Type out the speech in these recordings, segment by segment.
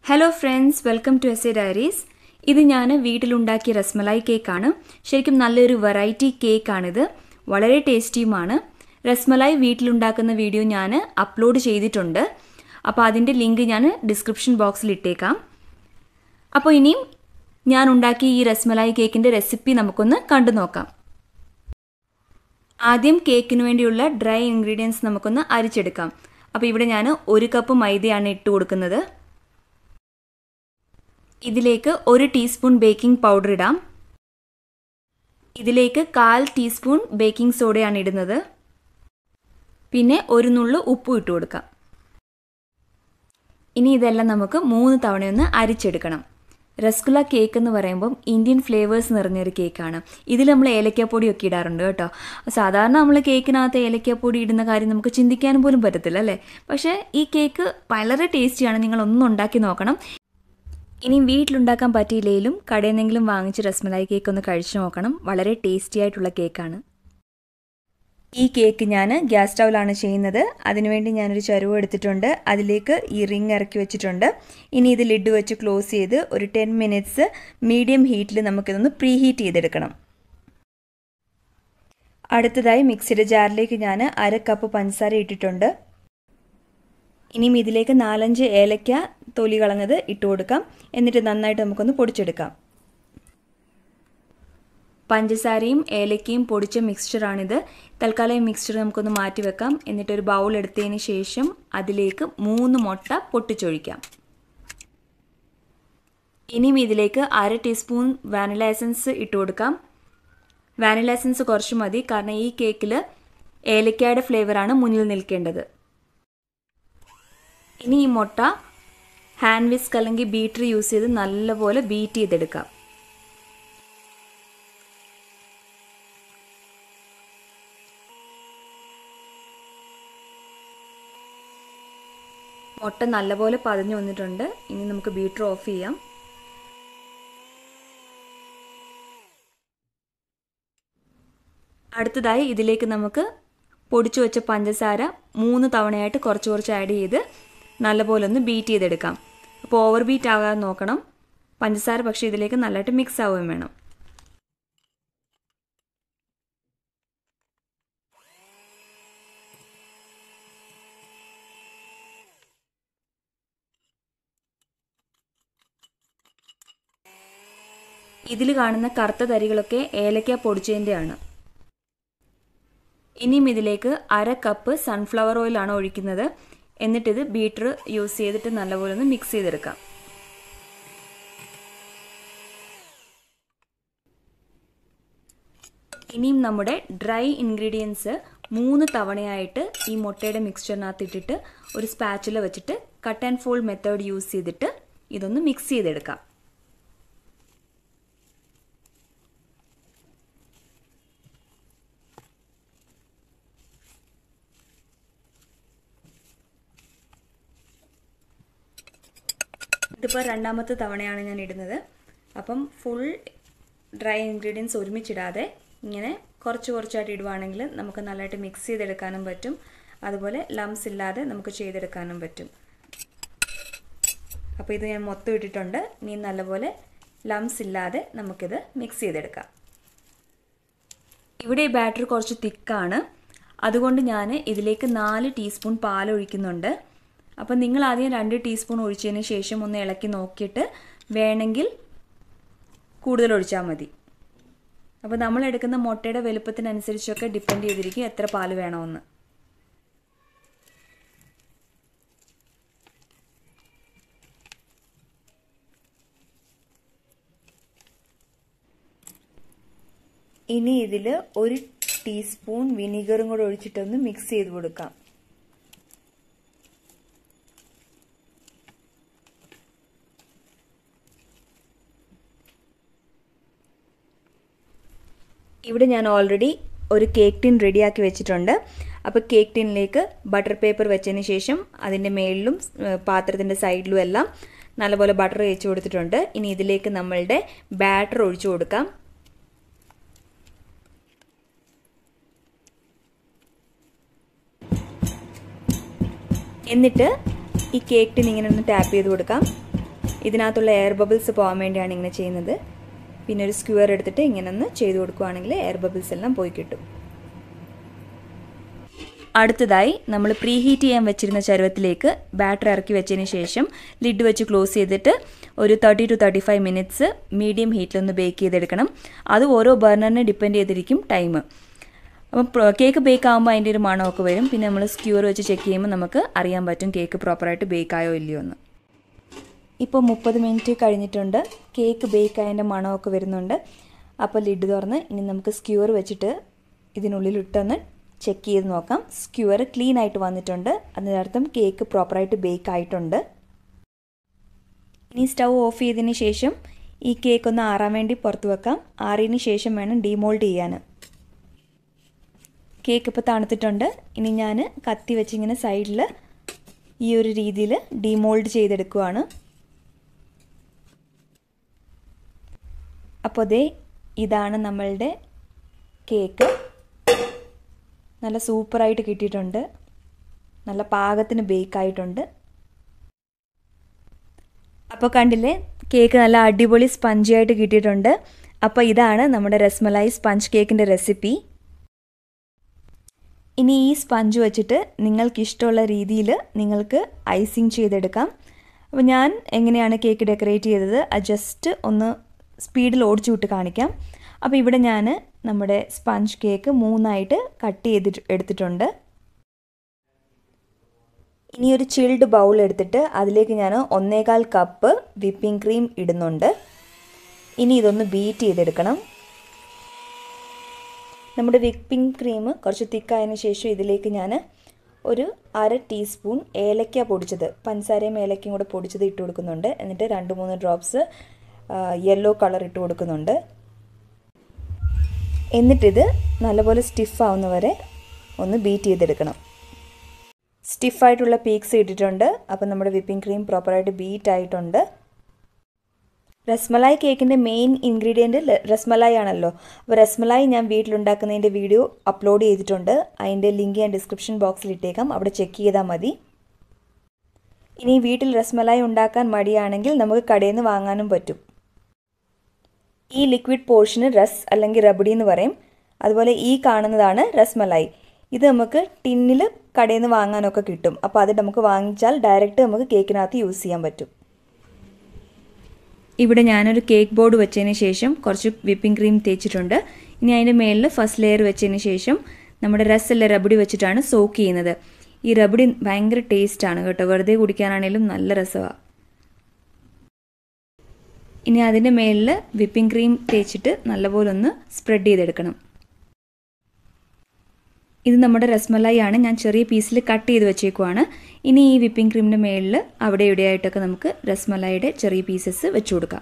hello friends welcome to S A diaries ഇത് ഞാൻ വീട്ടിലുണ്ടാക്കിയ റസ്മലായി കേക്കാണ് ശരിക്കും നല്ലൊരു വെറൈറ്റി കേക്കാണിത് വളരെ ടേസ്റ്റിയുമാണ് റസ്മലായി വീട്ടിലുണ്ടാക്കുന്ന വീഡിയോ ഞാൻ അപ്ലോഡ് ചെയ്തിട്ടുണ്ട് അപ്പോൾ അതിൻ്റെ ലിങ്ക് ഞാൻ ഡിസ്ക്രിപ്ഷൻ ബോക്സിൽ ഇട്ടേക്കാം അപ്പോൾ ഇനിയും ഞാൻ ഉണ്ടാക്കിയ ഈ റസ്മലായി കേക്കിൻ്റെ റെസിപ്പി നമുക്കൊന്ന് കണ്ടു നോക്കാം ആദ്യം കേക്കിന് വേണ്ടിയുള്ള ഡ്രൈ ഇൻഗ്രീഡിയൻസ് നമുക്കൊന്ന് അരിച്ചെടുക്കാം അപ്പോൾ ഇവിടെ ഞാൻ ഒരു കപ്പ് മൈദയാണ് ഇട്ട് കൊടുക്കുന്നത് ഇതിലേക്ക് ഒരു ടീസ്പൂൺ ബേക്കിംഗ് പൗഡർ ഇടാം ഇതിലേക്ക് കാൽ ടീസ്പൂൺ ബേക്കിംഗ് സോഡയാണ് ഇടുന്നത് പിന്നെ ഒരു നുള്ളു ഉപ്പും ഇട്ട് കൊടുക്കാം ഇനി ഇതെല്ലാം നമുക്ക് മൂന്ന് തവണയൊന്ന് അരിച്ചെടുക്കണം റസ്ഗുല കേക്ക് എന്ന് പറയുമ്പം ഇന്ത്യൻ ഫ്ലേവേഴ്സ് നിറഞ്ഞൊരു കേക്കാണ് ഇതിൽ നമ്മൾ ഏലക്കാപ്പൊടിയൊക്കെ ഇടാറുണ്ട് കേട്ടോ സാധാരണ നമ്മൾ കേക്കിനകത്ത് ഏലക്കാപ്പൊടി ഇടുന്ന കാര്യം നമുക്ക് ചിന്തിക്കാനും പോലും പറ്റത്തില്ല അല്ലേ പക്ഷേ ഈ കേക്ക് വളരെ ടേസ്റ്റിയാണ് നിങ്ങൾ ഒന്ന് ഉണ്ടാക്കി നോക്കണം ഇനി വീട്ടിലുണ്ടാക്കാൻ പറ്റിയില്ലെങ്കിലും കടയിൽ നിന്നെങ്കിലും വാങ്ങിച്ച് രസ്മലായി കേക്ക് ഒന്ന് കഴിച്ചു നോക്കണം വളരെ ടേസ്റ്റി ആയിട്ടുള്ള കേക്കാണ് ഈ കേക്ക് ഞാൻ ഗ്യാസ് സ്റ്റൗവിലാണ് ചെയ്യുന്നത് അതിനുവേണ്ടി ഞാനൊരു ചരുവ് എടുത്തിട്ടുണ്ട് അതിലേക്ക് ഈ റിങ് ഇറക്കി വെച്ചിട്ടുണ്ട് ഇനി ഇത് ലിഡ് വെച്ച് ക്ലോസ് ചെയ്ത് ഒരു ടെൻ മിനിറ്റ്സ് മീഡിയം ഹീറ്റിൽ നമുക്കിതൊന്ന് പ്രീ ഹീറ്റ് ചെയ്തെടുക്കണം അടുത്തതായി മിക്സിയുടെ ജാറിലേക്ക് ഞാൻ അര കപ്പ് പഞ്ചസാര ഇട്ടിട്ടുണ്ട് ഇനിയും ഇതിലേക്ക് നാലഞ്ച് ഏലക്ക തൊലി കളഞ്ഞത് ഇട്ട് കൊടുക്കാം എന്നിട്ട് നന്നായിട്ട് നമുക്കൊന്ന് പൊടിച്ചെടുക്കാം പഞ്ചസാരയും ഏലക്കയും പൊടിച്ച മിക്സ്ചറാണിത് തൽക്കാലം ഈ മിക്സ്ചർ നമുക്കൊന്ന് മാറ്റി വെക്കാം എന്നിട്ടൊരു ബൗൾ എടുത്തതിന് ശേഷം അതിലേക്ക് മൂന്ന് മുട്ട പൊട്ടിച്ചൊഴിക്കാം ഇനിയും ഇതിലേക്ക് അര ടീസ്പൂൺ വാനില എസൻസ് ഇട്ട് കൊടുക്കാം വാനില എസൻസ് കുറച്ച് മതി കാരണം ഈ കേക്കിൽ ഏലക്കയുടെ ഫ്ലേവറാണ് മുന്നിൽ നിൽക്കേണ്ടത് ഇനി ഈ മുട്ട ഹാൻഡ് വിസ്ക് അല്ലെങ്കിൽ ബീറ്റർ യൂസ് ചെയ്ത് നല്ലപോലെ ബീറ്റ് ചെയ്തെടുക്കാം മുട്ട നല്ലപോലെ പതഞ്ഞു വന്നിട്ടുണ്ട് ഇനി നമുക്ക് ബീറ്റർ ഓഫ് ചെയ്യാം അടുത്തതായി ഇതിലേക്ക് നമുക്ക് പൊടിച്ചു വെച്ച പഞ്ചസാര മൂന്ന് തവണയായിട്ട് കുറച്ച് കുറച്ച് ആഡ് ചെയ്ത് നല്ലപോലെ ഒന്ന് ബീറ്റ് ചെയ്തെടുക്കാം അപ്പോൾ ഓവർ ബീറ്റ് ആകാതെ നോക്കണം പഞ്ചസാര പക്ഷേ ഇതിലേക്ക് നല്ലതായിട്ട് മിക്സ് ആവുകയും വേണം ഇതിൽ കാണുന്ന കറുത്ത തരികളൊക്കെ ഏലക്ക പൊടിച്ചതിൻ്റെയാണ് ഇനിയും ഇതിലേക്ക് അര കപ്പ് സൺഫ്ലവർ ഓയിലാണ് ഒഴിക്കുന്നത് എന്നിട്ടിത് ബീറ്റർ യൂസ് ചെയ്തിട്ട് നല്ലപോലെ ഒന്ന് മിക്സ് ചെയ്തെടുക്കാം ഇനിയും നമ്മുടെ ഡ്രൈ ഇൻഗ്രീഡിയൻസ് മൂന്ന് തവണയായിട്ട് ഈ മുട്ടയുടെ മിക്സ്ചറിനകത്ത് ഇട്ടിട്ട് ഒരു സ്പാച്ചുല വെച്ചിട്ട് cut and fold method use ചെയ്തിട്ട് ഇതൊന്ന് മിക്സ് ചെയ്തെടുക്കാം ഇതിപ്പോൾ രണ്ടാമത്തെ തവണയാണ് ഞാൻ ഇടുന്നത് അപ്പം ഫുൾ ഡ്രൈ ഇൻഗ്രീഡിയൻസ് ഒരുമിച്ചിടാതെ ഇങ്ങനെ കുറച്ച് കുറച്ചായിട്ട് ഇടുവാണെങ്കിൽ നമുക്ക് നല്ലതായിട്ട് മിക്സ് ചെയ്തെടുക്കാനും പറ്റും അതുപോലെ ലംസ് ഇല്ലാതെ നമുക്ക് ചെയ്തെടുക്കാനും പറ്റും അപ്പോൾ ഇത് ഞാൻ മൊത്തം ഇട്ടിട്ടുണ്ട് ഇനി നല്ലപോലെ ലംസ് ഇല്ലാതെ നമുക്കിത് മിക്സ് ചെയ്തെടുക്കാം ഇവിടെ ഈ ബാറ്റർ കുറച്ച് തിക്കാണ് അതുകൊണ്ട് ഞാൻ ഇതിലേക്ക് നാല് ടീസ്പൂൺ പാൽ ഒഴിക്കുന്നുണ്ട് അപ്പം നിങ്ങൾ ആദ്യം രണ്ട് ടീസ്പൂൺ ഒഴിച്ചതിന് ശേഷം ഒന്ന് ഇളക്കി നോക്കിയിട്ട് വേണമെങ്കിൽ കൂടുതൽ ഒഴിച്ചാൽ മതി അപ്പോൾ നമ്മൾ എടുക്കുന്ന മുട്ടയുടെ വലുപ്പത്തിനനുസരിച്ചൊക്കെ ഡിപ്പെൻഡ് ചെയ്തിരിക്കും എത്ര പാൽ വേണമെന്ന് ഇനി ഇതിൽ ഒരു ടീസ്പൂൺ വിനീഗറും കൂടെ ഒഴിച്ചിട്ടൊന്ന് മിക്സ് ചെയ്ത് കൊടുക്കാം ഇവിടെ ഞാൻ ഓൾറെഡി ഒരു കേക്ക് ടിൻ റെഡിയാക്കി വെച്ചിട്ടുണ്ട് അപ്പോൾ കേക്ക് ടിന്നിലേക്ക് ബട്ടർ പേപ്പർ വെച്ചതിന് ശേഷം അതിൻ്റെ മേളിലും പാത്രത്തിൻ്റെ സൈഡിലും എല്ലാം നല്ലപോലെ ബട്ടർ തേച്ച് കൊടുത്തിട്ടുണ്ട് ഇനി ഇതിലേക്ക് നമ്മളുടെ ബാറ്റർ ഒഴിച്ചു കൊടുക്കാം എന്നിട്ട് ഈ കേക്ക് ടിൻ ഇങ്ങനെ ഒന്ന് ടാപ്പ് ചെയ്ത് കൊടുക്കാം ഇതിനകത്തുള്ള എയർ ബബിൾസ് പോകാൻ വേണ്ടിയാണ് ഇങ്ങനെ ചെയ്യുന്നത് പിന്നെ ഒരു സ്ക്യൂർ എടുത്തിട്ട് ഇങ്ങനെ ഒന്ന് ചെയ്ത് കൊടുക്കുകയാണെങ്കിൽ എയർ ബബിൾസ് എല്ലാം പോയി കിട്ടും അടുത്തതായി നമ്മൾ പ്രീ ഹീറ്റ് ചെയ്യാൻ വെച്ചിരുന്ന ചരുവത്തിലേക്ക് ബാറ്റർ ഇറക്കി വെച്ചതിന് ശേഷം ലിഡ് വെച്ച് ക്ലോസ് ചെയ്തിട്ട് ഒരു thirty to thirty five minutes medium ഹീറ്റിലൊന്ന് ബേക്ക് ചെയ്തെടുക്കണം അത് ഓരോ ബർണറിനെ ഡിപ്പെൻഡ് ചെയ്തിരിക്കും ടൈം അപ്പം കേക്ക് ബേക്ക് ആകുമ്പോൾ അതിൻ്റെ ഒരു മണമൊക്കെ വരും പിന്നെ നമ്മൾ സ്ക്യൂർ വെച്ച് ചെക്ക് ചെയ്യുമ്പോൾ നമുക്ക് അറിയാൻ പറ്റും കേക്ക് പ്രോപ്പറായിട്ട് ബേക്ക് ആയോ ഇല്ലയോ എന്ന് ഇപ്പോൾ മുപ്പത് മിനിറ്റ് കഴിഞ്ഞിട്ടുണ്ട് കേക്ക് ബേക്ക് ആയതിൻ്റെ മണമൊക്കെ വരുന്നുണ്ട് അപ്പോൾ ലിഡ് തുറന്ന് ഇനി നമുക്ക് സ്ക്യൂർ വെച്ചിട്ട് ഇതിനുള്ളിൽ ഇട്ടൊന്ന് ചെക്ക് ചെയ്ത് നോക്കാം സ്ക്യൂർ ക്ലീൻ ആയിട്ട് വന്നിട്ടുണ്ട് അതിനർത്ഥം കേക്ക് പ്രോപ്പറായിട്ട് ബേക്ക് ആയിട്ടുണ്ട് ഇനി സ്റ്റൗ ഓഫ് ചെയ്തതിന് ശേഷം ഈ കേക്ക് ഒന്ന് ആറാൻ വേണ്ടി പുറത്ത് വെക്കാം ആറിയതിന് ശേഷം വേണം ഡീമോൾഡ് ചെയ്യാൻ കേക്ക് ഇപ്പോൾ തണുത്തിട്ടുണ്ട് ഇനി ഞാൻ കത്തി വെച്ചിങ്ങനെ സൈഡിൽ ഈ ഒരു രീതിയിൽ ഡീമോൾഡ് ചെയ്തെടുക്കുവാണ് അപ്പോൾ ദേ ഇതാണ് നമ്മളുടെ കേക്ക് നല്ല സൂപ്പറായിട്ട് കിട്ടിയിട്ടുണ്ട് നല്ല പാകത്തിന് ബേക്കായിട്ടുണ്ട് അപ്പോൾ കണ്ടില്ലേ കേക്ക് നല്ല അടിപൊളി സ്പഞ്ചി ആയിട്ട് കിട്ടിയിട്ടുണ്ട് അപ്പോൾ ഇതാണ് നമ്മുടെ രസ്മലായി സ്പഞ്ച് കേക്കിൻ്റെ റെസിപ്പി ഇനി ഈ സ്പഞ്ച് വെച്ചിട്ട് നിങ്ങൾക്ക് ഇഷ്ടമുള്ള രീതിയിൽ നിങ്ങൾക്ക് ഐസിങ് ചെയ്തെടുക്കാം അപ്പോൾ ഞാൻ എങ്ങനെയാണ് കേക്ക് ഡെക്കറേറ്റ് ചെയ്തത് ജസ്റ്റ് ഒന്ന് സ്പീഡിൽ ഓടിച്ചു വിട്ട് കാണിക്കാം അപ്പോൾ ഇവിടെ ഞാൻ നമ്മുടെ സ്പഞ്ച് കേക്ക് മൂന്നായിട്ട് കട്ട് ചെയ്തിട്ട് എടുത്തിട്ടുണ്ട് ഇനി ഒരു ചിൽഡ് ബൗൾ എടുത്തിട്ട് അതിലേക്ക് ഞാൻ ഒന്നേകാൽ കപ്പ് വിപ്പിംഗ് ക്രീം ഇടുന്നുണ്ട് ഇനി ഇതൊന്ന് ബീറ്റ് ചെയ്തെടുക്കണം നമ്മുടെ വിപ്പിംഗ് ക്രീം കുറച്ച് തിക്കായതിന് ശേഷം ഇതിലേക്ക് ഞാൻ ഒരു അര ടീസ്പൂൺ ഏലക്ക പൊടിച്ചത് പഞ്ചസാരയും ഏലക്കയും കൂടെ പൊടിച്ചത് ഇട്ട് കൊടുക്കുന്നുണ്ട് എന്നിട്ട് രണ്ട് മൂന്ന് ഡ്രോപ്സ് യെല്ലോ കളർ ഇട്ട് കൊടുക്കുന്നുണ്ട് എന്നിട്ടിത് നല്ലപോലെ സ്റ്റിഫ് ആവുന്നവരെ ഒന്ന് ബീറ്റ് ചെയ്തെടുക്കണം സ്റ്റിഫായിട്ടുള്ള പീക്സ് ഇട്ടിട്ടുണ്ട് അപ്പം നമ്മുടെ വിപ്പിംഗ് ക്രീം പ്രോപ്പറായിട്ട് ബീറ്റ് ആയിട്ടുണ്ട് രസ്മലായി കേക്കിൻ്റെ മെയിൻ ഇൻഗ്രീഡിയൻറ്റ് രസ്മലായി ആണല്ലോ അപ്പോൾ രസ്മലായി ഞാൻ വീട്ടിലുണ്ടാക്കുന്നതിൻ്റെ വീഡിയോ അപ്ലോഡ് ചെയ്തിട്ടുണ്ട് അതിൻ്റെ ലിങ്ക് ഞാൻ ഡിസ്ക്രിപ്ഷൻ ബോക്സിൽ ഇട്ടേക്കാം അവിടെ ചെക്ക് ചെയ്താൽ മതി ഇനി വീട്ടിൽ രസ്മലായി ഉണ്ടാക്കാൻ മടിയാണെങ്കിൽ നമുക്ക് കടയിൽ നിന്ന് വാങ്ങാനും പറ്റും ഈ ലിക്വിഡ് പോർഷന് റസ് അല്ലെങ്കിൽ റബഡി എന്ന് പറയും അതുപോലെ ഈ കാണുന്നതാണ് രസ്മലായി ഇത് നമുക്ക് ടിന്നിൽ കടയിൽ നിന്ന് വാങ്ങാനൊക്കെ കിട്ടും അപ്പോൾ അത് നമുക്ക് വാങ്ങിച്ചാൽ ഡയറക്റ്റ് നമുക്ക് കേക്കിനകത്ത് യൂസ് ചെയ്യാൻ പറ്റും ഇവിടെ ഞാനൊരു കേക്ക് ബോർഡ് വെച്ചതിന് ശേഷം കുറച്ച് വിപ്പിംഗ് ക്രീം തേച്ചിട്ടുണ്ട് ഇനി അതിൻ്റെ മേളിൽ ഫസ്റ്റ് ലെയർ വെച്ചതിന് ശേഷം നമ്മുടെ രസല്ല റബഡി വെച്ചിട്ടാണ് സോക്ക് ചെയ്യുന്നത് ഈ റബഡി ഭയങ്കര ടേസ്റ്റാണ് കേട്ടോ വെറുതെ കുടിക്കാനാണേലും നല്ല രസമാണ് ഇനി അതിൻ്റെ മേളിൽ വിപ്പിംഗ് ക്രീം തേച്ചിട്ട് നല്ലപോലെ ഒന്ന് സ്പ്രെഡ് ചെയ്തെടുക്കണം ഇത് നമ്മുടെ രസ്മലായി ആണ് ഞാൻ ചെറിയ പീസിൽ കട്ട് ചെയ്ത് വെച്ചേക്കുവാണ് ഇനി ഈ വിപ്പിംഗ് ക്രീമിൻ്റെ മേളിൽ അവിടെ ഇവിടെയായിട്ടൊക്കെ നമുക്ക് രസ്മലായിയുടെ ചെറിയ പീസസ് വെച്ച് കൊടുക്കാം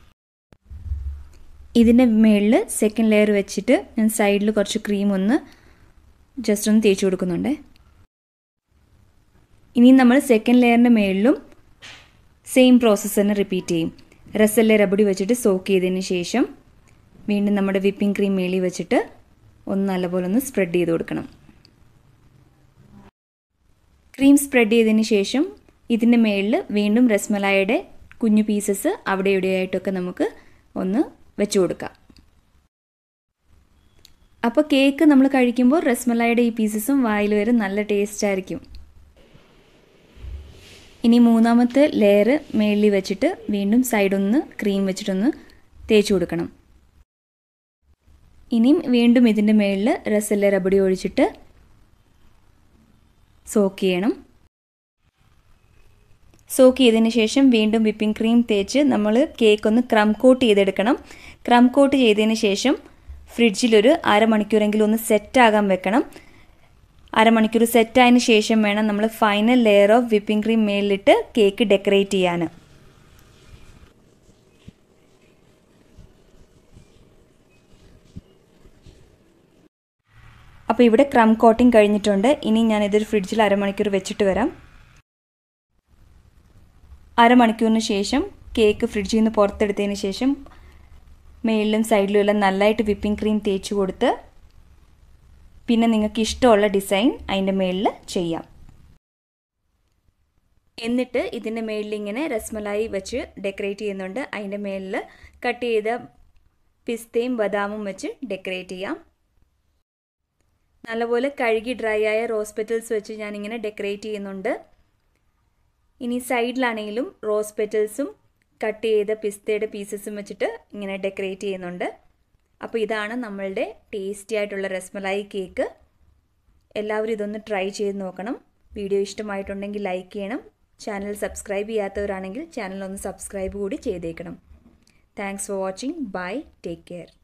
ഇതിൻ്റെ മേളിൽ സെക്കൻഡ് ലെയർ വെച്ചിട്ട് ഞാൻ സൈഡിൽ കുറച്ച് ക്രീം ഒന്ന് ജസ്റ്റ് ഒന്ന് തേച്ച് കൊടുക്കുന്നുണ്ട് ഇനി നമ്മൾ സെക്കൻഡ് ലെയറിൻ്റെ മേളിലും സെയിം പ്രോസസ്സ് തന്നെ റിപ്പീറ്റ് ചെയ്യും രസല്ലേ റബഡി വെച്ചിട്ട് സോക്ക് ചെയ്തതിന് ശേഷം വീണ്ടും നമ്മുടെ വിപ്പിംഗ് ക്രീം മേളി വെച്ചിട്ട് ഒന്ന് നല്ലപോലെ ഒന്ന് സ്പ്രെഡ് ചെയ്ത് കൊടുക്കണം ക്രീം സ്പ്രെഡ് ചെയ്തതിന് ശേഷം ഇതിൻ്റെ മേളിൽ വീണ്ടും രസ്മലായുടെ കുഞ്ഞു പീസസ് അവിടെ ഇവിടെയായിട്ടൊക്കെ നമുക്ക് ഒന്ന് വെച്ച് കൊടുക്കാം അപ്പോൾ കേക്ക് നമ്മൾ കഴിക്കുമ്പോൾ രസ്മലായുടെ ഈ പീസസും വായിൽ വരും നല്ല ടേസ്റ്റ് ആയിരിക്കും ഇനി മൂന്നാമത്തെ ലെയർ മേളിൽ വെച്ചിട്ട് വീണ്ടും സൈഡൊന്ന് ക്രീം വെച്ചിട്ടൊന്ന് തേച്ച് കൊടുക്കണം ഇനിയും വീണ്ടും ഇതിൻ്റെ മേളിൽ രസല്ല റബടി ഒഴിച്ചിട്ട് സോക്ക് ചെയ്യണം സോക്ക് ചെയ്തതിന് ശേഷം വീണ്ടും വിപ്പിംഗ് ക്രീം തേച്ച് നമ്മൾ കേക്ക് ഒന്ന് ക്രം കോട്ട് ചെയ്തെടുക്കണം ക്രം കോട്ട് ചെയ്തതിന് ശേഷം ഫ്രിഡ്ജിലൊരു അരമണിക്കൂറെങ്കിലും ഒന്ന് സെറ്റാകാൻ വെക്കണം അരമണിക്കൂർ സെറ്റായതിന് ശേഷം വേണം നമ്മൾ final layer of whipping cream മേലിലിട്ട് കേക്ക് ഡെക്കറേറ്റ് ചെയ്യാൻ അപ്പോൾ ഇവിടെ ക്രം കോട്ടിംഗ് കഴിഞ്ഞിട്ടുണ്ട് ഇനി ഞാൻ ഇതൊരു ഫ്രിഡ്ജിൽ അരമണിക്കൂർ വെച്ചിട്ട് വരാം അരമണിക്കൂറിന് ശേഷം കേക്ക് ഫ്രിഡ്ജിൽ നിന്ന് പുറത്തെടുത്തതിന് ശേഷം മേളിലും സൈഡിലും എല്ലാം നല്ലതായിട്ട് വിപ്പിംഗ് ക്രീം തേച്ച് കൊടുത്ത് പിന്നെ നിങ്ങൾക്ക് ഇഷ്ടമുള്ള ഡിസൈൻ അതിൻ്റെ മേളിൽ ചെയ്യാം എന്നിട്ട് ഇതിൻ്റെ മേളിൽ ഇങ്ങനെ രസ്മലായി വെച്ച് ഡെക്കറേറ്റ് ചെയ്യുന്നുണ്ട് അതിൻ്റെ മേളിൽ കട്ട് ചെയ്ത പിസ്തയും ബദാമും വെച്ച് ഡെക്കറേറ്റ് ചെയ്യാം നല്ലപോലെ കഴുകി ഡ്രൈ ആയ റോസ് പെറ്റൽസ് വെച്ച് ഞാനിങ്ങനെ ഡെക്കറേറ്റ് ചെയ്യുന്നുണ്ട് ഇനി സൈഡിലാണെങ്കിലും റോസ് പെറ്റൽസും കട്ട് ചെയ്ത പിസ്തയുടെ പീസസും വെച്ചിട്ട് ഇങ്ങനെ ഡെക്കറേറ്റ് ചെയ്യുന്നുണ്ട് അപ്പോൾ ഇതാണ് നമ്മളുടെ ടേസ്റ്റി ആയിട്ടുള്ള രസ്മലായി കേക്ക് എല്ലാവരും ഇതൊന്ന് ട്രൈ ചെയ്ത് നോക്കണം വീഡിയോ ഇഷ്ടമായിട്ടുണ്ടെങ്കിൽ ലൈക്ക് ചെയ്യണം ചാനൽ സബ്സ്ക്രൈബ് ചെയ്യാത്തവരാണെങ്കിൽ ചാനൽ ഒന്ന് സബ്സ്ക്രൈബ് കൂടി ചെയ്തേക്കണം thanks for watching bye take care